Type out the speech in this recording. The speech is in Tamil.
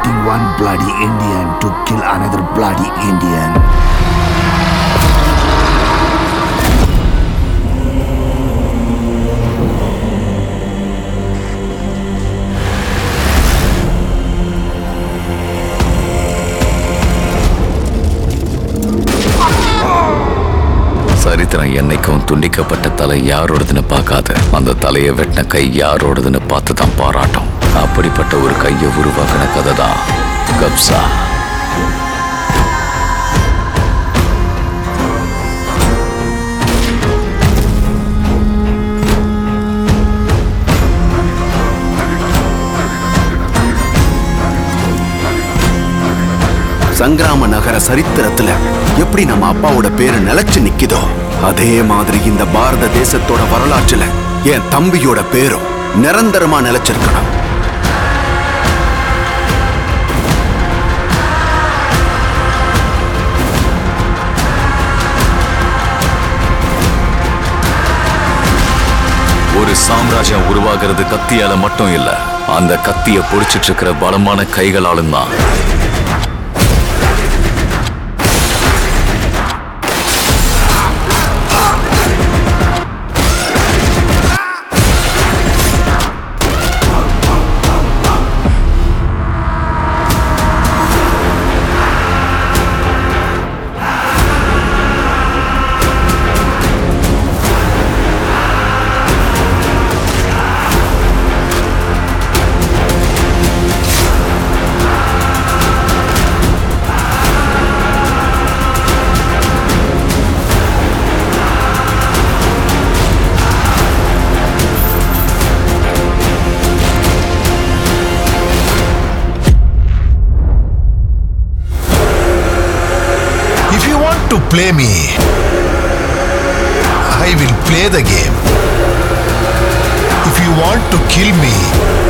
fighting one bloody Indian to kill another bloody Indian. சரித்திரம் என்னைக்கும் துண்டிக்கப்பட்ட தலை யாரோடதுன்னு பார்க்காது அந்த தலையை வெட்டின கை யாரோடதுன்னு பார்த்து தான் பாராட்டும் அப்படிப்பட்ட ஒரு கையை உருவாக்கின கதை தான் கப்சா சங்கிராம நகர சரித்திரத்துல எப்படி நம்ம அப்பாவோட பேரு நிலைச்சு நிக்குதோ அதே மாதிரி இந்த பாரத தேசத்தோட வரலாற்றுல என் தம்பியோட பேரும் நிரந்தரமா நிலைச்சிருக்கணும் ஒரு சாம்ராஜ்யம் உருவாகிறது கத்தியால மட்டும் இல்ல அந்த கத்திய பொடிச்சிட்டு இருக்கிற பலமான கைகளாலும் தான் If you want to play me, I will play the game. If you want to kill me,